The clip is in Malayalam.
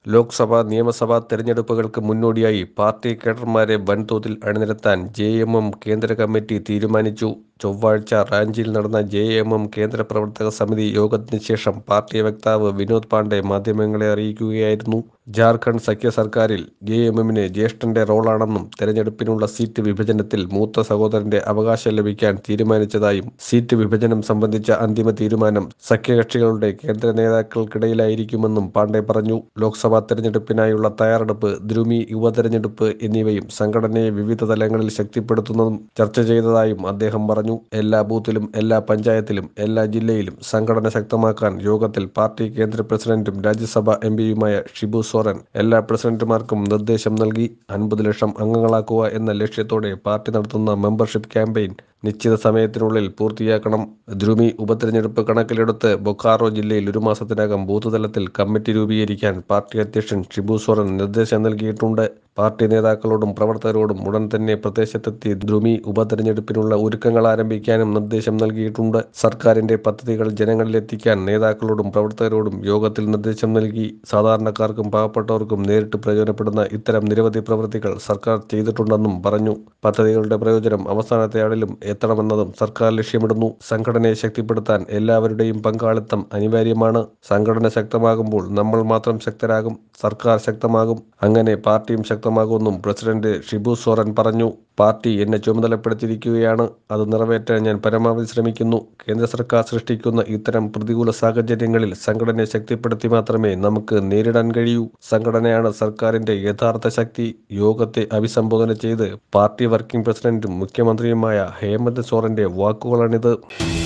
ലോക്സഭാ നിയമസഭാ തെരഞ്ഞെടുപ്പുകൾക്ക് മുന്നോടിയായി പാർട്ടി കേഡർമാരെ വൻതോതിൽ അണിനിരത്താൻ ജെ എം എം കേന്ദ്ര കമ്മിറ്റി തീരുമാനിച്ചു ചൊവ്വാഴ്ച റാഞ്ചിയിൽ നടന്ന ജെ എം എം കേന്ദ്ര പ്രവർത്തക സമിതി യോഗത്തിന് ശേഷം പാർട്ടി വക്താവ് വിനോദ് പാണ്ഡെ മാധ്യമങ്ങളെ അറിയിക്കുകയായിരുന്നു ജാർഖണ്ഡ് സഖ്യ സർക്കാരിൽ ജെ എം എമ്മിന് ജ്യേഷ്ഠന്റെ റോളാണെന്നും തെരഞ്ഞെടുപ്പിനുള്ള സീറ്റ് വിഭജനത്തിൽ മൂത്ത സഹോദരന്റെ അവകാശം ലഭിക്കാൻ തീരുമാനിച്ചതായും സീറ്റ് വിഭജനം സംബന്ധിച്ച അന്തിമ തീരുമാനം സഖ്യകക്ഷികളുടെ കേന്ദ്ര നേതാക്കൾക്കിടയിലായിരിക്കുമെന്നും പാണ്ഡെ പറഞ്ഞു ലോക്സഭാ തെരഞ്ഞെടുപ്പിനായുള്ള തയ്യാറെടുപ്പ് ദ്രുമി യുവതെരഞ്ഞെടുപ്പ് എന്നിവയും സംഘടനയെ വിവിധ തലങ്ങളിൽ ശക്തിപ്പെടുത്തുന്നതും ചർച്ച ചെയ്തതായും അദ്ദേഹം പറഞ്ഞു എല്ലാ ബൂത്തിലും എല്ലാ പഞ്ചായത്തിലും എല്ലാ ജില്ലയിലും സംഘടന ശക്തമാക്കാൻ യോഗത്തിൽ പാർട്ടി കേന്ദ്ര പ്രസിഡന്റും രാജ്യസഭാ എം പിയുമായ ഷിബു സോറൻ എല്ലാ പ്രസിഡന്റുമാർക്കും നിർദ്ദേശം നൽകി അൻപത് ലക്ഷം അംഗങ്ങളാക്കുക എന്ന ലക്ഷ്യത്തോടെ പാർട്ടി നടത്തുന്ന മെമ്പർഷിപ്പ് ക്യാമ്പയിൻ നിശ്ചിത സമയത്തിനുള്ളിൽ പൂർത്തിയാക്കണം ദ്രുമി ഉപതെരഞ്ഞെടുപ്പ് കണക്കിലെടുത്ത് ബൊക്കാറോ ജില്ലയിൽ ഒരു മാസത്തിനകം ബൂത്ത് തലത്തിൽ കമ്മിറ്റി രൂപീകരിക്കാൻ പാർട്ടി അധ്യക്ഷൻ ഷിബു സോറൻ നിർദ്ദേശം നൽകിയിട്ടുണ്ട് പാർട്ടി നേതാക്കളോടും പ്രവർത്തകരോടും ഉടൻ തന്നെ പ്രദേശത്തെത്തി ദ്രുമി ഉപതെരഞ്ഞെടുപ്പിനുള്ള ഒരുക്കങ്ങൾ ആരംഭിക്കാനും നിർദ്ദേശം നൽകിയിട്ടുണ്ട് സർക്കാരിന്റെ പദ്ധതികൾ ജനങ്ങളിലെത്തിക്കാൻ നേതാക്കളോടും പ്രവർത്തകരോടും യോഗത്തിൽ നിർദ്ദേശം നൽകി സാധാരണക്കാർക്കും പാവപ്പെട്ടവർക്കും നേരിട്ട് പ്രയോജനപ്പെടുന്ന ഇത്തരം നിരവധി പ്രവൃത്തികൾ സർക്കാർ ചെയ്തിട്ടുണ്ടെന്നും പറഞ്ഞു പദ്ധതികളുടെ പ്രയോജനം അവസാനത്തെ ആളിലും എത്തണമെന്നതും സർക്കാർ ലക്ഷ്യമിടുന്നു സംഘടനയെ ശക്തിപ്പെടുത്താൻ എല്ലാവരുടെയും പങ്കാളിത്തം അനിവാര്യമാണ് സംഘടന ശക്തമാകുമ്പോൾ നമ്മൾ മാത്രം ശക്തരാകും സർക്കാർ ശക്തമാകും അങ്ങനെ പാർട്ടിയും ശക്തമാകുമെന്നും പ്രസിഡന്റ് ഷിബു സോറൻ പറഞ്ഞു പാർട്ടി എന്നെ ചുമതലപ്പെടുത്തിയിരിക്കുകയാണ് അത് നിറവേറ്റാൻ ഞാൻ പരമാവധി ശ്രമിക്കുന്നു കേന്ദ്ര സർക്കാർ സൃഷ്ടിക്കുന്ന ഇത്തരം പ്രതികൂല സാഹചര്യങ്ങളിൽ സംഘടനയെ ശക്തിപ്പെടുത്തി മാത്രമേ നമുക്ക് നേരിടാൻ കഴിയൂ സംഘടനയാണ് സർക്കാരിന്റെ യഥാർത്ഥ ശക്തി യോഗത്തെ അഭിസംബോധന ചെയ്ത് പാർട്ടി വർക്കിംഗ് പ്രസിഡന്റും മുഖ്യമന്ത്രിയുമായ ഹേമന്ത് സോറന്റെ വാക്കുകളാണിത്